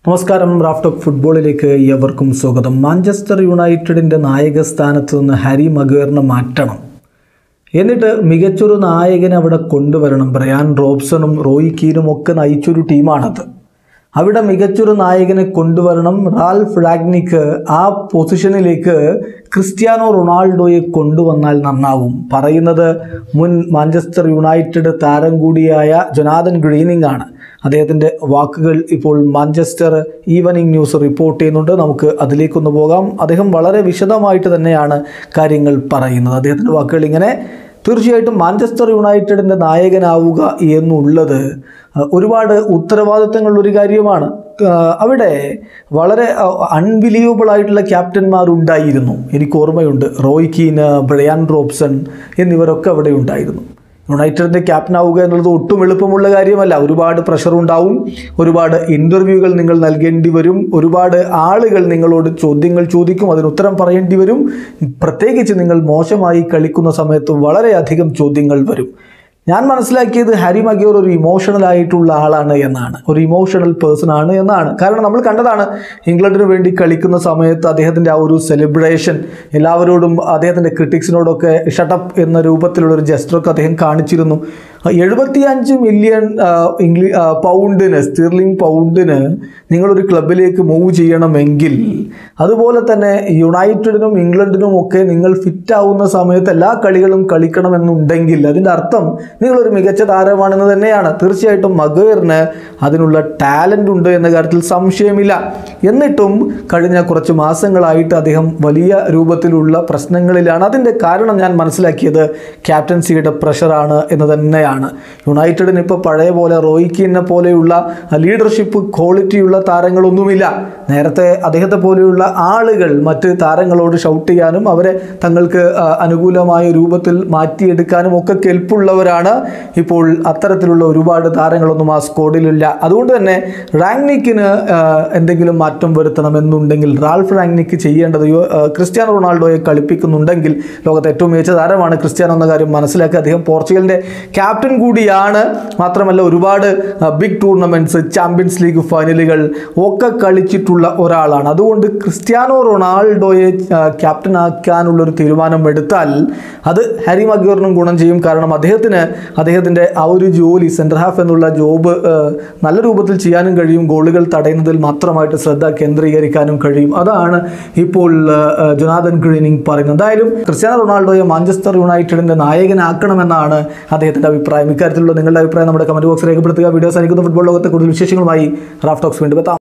നമസ്കാരം raft of ഫുട്ബോളിലേക്ക് ഏവർക്കും സ്വാഗതം മാഞ്ചസ്റ്റർ യുണൈറ്റഡിൻ്റെ നായക സ്ഥാനത്ത് നിന്ന് ഹാരി മഗേറിനെ മാറ്റണം എന്നിട്ട് മികച്ചൊരു നായകനെ അവിടെ കൊണ്ടുവരണം ബ്രയാൻ റോബ്സണും റോയ് കീനും ഒക്കെ നയിച്ചൊരു ടീമാണത് അവിടെ മികച്ചൊരു നായകനെ കൊണ്ടുവരണം റാൽഫ് റാഗ്നിക്ക് ആ പൊസിഷനിലേക്ക് ക്രിസ്ത്യാനോ റൊണാൾഡോയെ കൊണ്ടുവന്നാൽ നന്നാവും പറയുന്നത് മുൻ മാഞ്ചസ്റ്റർ യുണൈറ്റഡ് താരം കൂടിയായ ജൊനാഥൻ ഗ്രീനിങ് ആണ് അദ്ദേഹത്തിൻ്റെ വാക്കുകൾ ഇപ്പോൾ മാഞ്ചസ്റ്റർ ഈവനിങ് ന്യൂസ് റിപ്പോർട്ട് ചെയ്യുന്നുണ്ട് നമുക്ക് അതിലേക്കൊന്ന് പോകാം അദ്ദേഹം വളരെ വിശദമായിട്ട് തന്നെയാണ് കാര്യങ്ങൾ പറയുന്നത് അദ്ദേഹത്തിൻ്റെ വാക്കുകൾ ഇങ്ങനെ തീർച്ചയായിട്ടും മാഞ്ചസ്റ്റർ യുണൈറ്റഡിൻ്റെ നായകനാവുക എന്നുള്ളത് അഹ്, ഒരുപാട് ഉത്തരവാദിത്തങ്ങളുള്ള ഒരു കാര്യമാണ് ആഹ്, അവിടെ വളരെ അൺബിലീവബിൾ ആയിട്ടുള്ള ക്യാപ്റ്റന്മാർ ഉണ്ടായിരുന്നു എനിക്ക് ഓർമ്മയുണ്ട് റോയ് കീൻ ബ്രയാൻ റോബ്സൺ എന്നിവരൊക്കെ അവിടെ ഉണ്ടായിരുന്നു യുണൈറ്റഡിൻ്റെ ക്യാപ്റ്റൻ ആവുക എന്നുള്ളത് ഒട്ടും എളുപ്പമുള്ള കാര്യമല്ല ഒരുപാട് പ്രഷർ ഉണ്ടാവും ഒരുപാട് ഇൻ്റർവ്യൂകൾ നിങ്ങൾ നൽകേണ്ടി വരും ഒരുപാട് ആളുകൾ നിങ്ങളോട് ചോദ്യങ്ങൾ ചോദിക്കും അതിന് ഉത്തരം പറയേണ്ടി വരും പ്രത്യേകിച്ച് നിങ്ങൾ മോശമായി കളിക്കുന്ന സമയത്ത് വളരെയധികം ചോദ്യങ്ങൾ വരും ഞാൻ മനസ്സിലാക്കിയത് ഹാരി മഗിയോർ ഒരു ഇമോഷണൽ ആയിട്ടുള്ള ആളാണ് എന്നാണ് ഒരു ഇമോഷണൽ പേഴ്സൺ ആണ് എന്നാണ് കാരണം നമ്മൾ കണ്ടതാണ് ഇംഗ്ലണ്ടിന് വേണ്ടി കളിക്കുന്ന സമയത്ത് അദ്ദേഹത്തിൻ്റെ ആ ഒരു സെലിബ്രേഷൻ എല്ലാവരോടും അദ്ദേഹത്തിൻ്റെ ക്രിട്ടിക്സിനോടൊക്കെ ഷട്ടപ്പ് എന്ന രൂപത്തിലുള്ള ഒരു ജസ്റ്ററൊക്കെ അദ്ദേഹം കാണിച്ചിരുന്നു എഴുപത്തിയഞ്ച് മില്യൺ ഇംഗ്ലീ ആ, പൗണ്ടിന് സ്റ്റിർലിംഗ് പൗണ്ടിന് നിങ്ങളൊരു ക്ലബിലേക്ക് മൂവ് ചെയ്യണമെങ്കിൽ അതുപോലെ തന്നെ യുണൈറ്റഡിനും ഇംഗ്ലണ്ടിനും ഒക്കെ നിങ്ങൾ ഫിറ്റ് ആവുന്ന സമയത്ത് എല്ലാ കളികളും കളിക്കണമെന്നുണ്ടെങ്കിൽ അതിൻ്റെ അർത്ഥം നിങ്ങളൊരു മികച്ച താരമാണെന്ന് തന്നെയാണ് തീർച്ചയായിട്ടും മഗേറിന് അതിനുള്ള ടാലൻ്റ് ഉണ്ട് എന്ന കാര്യത്തിൽ സംശയമില്ല എന്നിട്ടും കഴിഞ്ഞ കുറച്ച് മാസങ്ങളായിട്ട് അദ്ദേഹം വലിയ രൂപത്തിലുള്ള പ്രശ്നങ്ങളിലാണ് അതിൻ്റെ കാരണം ഞാൻ മനസ്സിലാക്കിയത് ക്യാപ്റ്റൻസിയുടെ പ്രഷറാണ് എന്ന് തന്നെയാണ് യുണൈറ്റഡിന് ഇപ്പോൾ പഴയ പോലെ റോയ്ക്കിനെ പോലെയുള്ള ലീഡർഷിപ്പ് ക്വാളിറ്റിയുള്ള താരങ്ങളൊന്നുമില്ല നേരത്തെ അദ്ദേഹത്തെ പോലെയുള്ള ആളുകൾ മറ്റ് താരങ്ങളോട് ഷൗട്ട് ചെയ്യാനും അവരെ തങ്ങൾക്ക് ആ, അനുകൂലമായ രൂപത്തിൽ മാറ്റിയെടുക്കാനും ഒക്കെ കെൽപ്പുള്ളവരാണ് ഇപ്പോൾ അത്തരത്തിലുള്ള ഒരുപാട് താരങ്ങളൊന്നും ആ സ്ക്വാഡിലില്ല അതുകൊണ്ട് തന്നെ റാങ്നിക്കിന് ആ, എന്തെങ്കിലും മാറ്റം വരുത്തണമെന്നുണ്ടെങ്കിൽ റാൾഫ് റാങ്നിക്ക് ചെയ്യേണ്ടത് യോ- ആ, ക്രിസ്ത്യാനോ റൊണാൾഡോയെ കളിപ്പിക്കുന്നുണ്ടെങ്കിൽ ലോകത്തെ ഏറ്റവും മികച്ച താരമാണ് ക്രിസ്ത്യാനോ എന്ന കാര്യം മനസ്സിലാക്കി അദ്ദേഹം പോർച്ചുഗലിൻ്റെ ക്യാപ്റ്റൻ കൂടിയാണ് മാത്രമല്ല ഒരുപാട് ബിഗ് ടൂർണമെൻറ്റ്സ് ചാമ്പ്യൻസ് ലീഗ് ഫൈനലുകൾ ഒക്കെ കളിച്ചിട്ടുള്ള ഒരാളാണ് അതുകൊണ്ട് ക്രിസ്ത്യാനോ റൊണാൾഡോയെ ആ, ക്യാപ്റ്റനാക്കാനുള്ളൊരു തീരുമാനം എടുത്താൽ അത് ഹാരി മഗ്യോറിനും ഗുണം ചെയ്യും കാരണം അദ്ദേഹത്തിന് അദ്ദേഹത്തിൻ്റെ ആ ഒരു ജോലി സെൻറ്റർ ഹാഫ് എന്നുള്ള ജോബ് ആ, നല്ല രൂപത്തിൽ ചെയ്യാനും കഴിയും ഗോളുകൾ തടയുന്നതിൽ മാത്രമായിട്ട് ശ്രദ്ധ കേന്ദ്രീകരിക്കാനും കഴിയും അതാണ് ഇപ്പോൾ ആ, ആ, ജൊനാഥൻ ഗ്രീനിങ് പറയുന്നത് എന്തായാലും ക്രിസ്ത്യാനോ റൊണാൾഡോയെ മാഞ്ചസ്റ്റർ യുണൈറ്റഡിൻ്റെ നായകനാക്കണമെന്നാണ് അദ്ദേഹത്തിൻ്റെ അഭിപ്രായം ഇക്കാര്യത്തിലുള്ള നിങ്ങളുടെ അഭിപ്രായം നമ്മുടെ കമൻറ്റ് ബോക്സ് രേഖപ്പെടുത്തുക വീഡിയോസ് അയക്കുന്ന ഫുട്ബോൾ ലോകത്തെ കൂടുതൽ വിശേഷങ്ങളുമായി റാഫ് ടോക്സ് വീണ്ടും എത്താം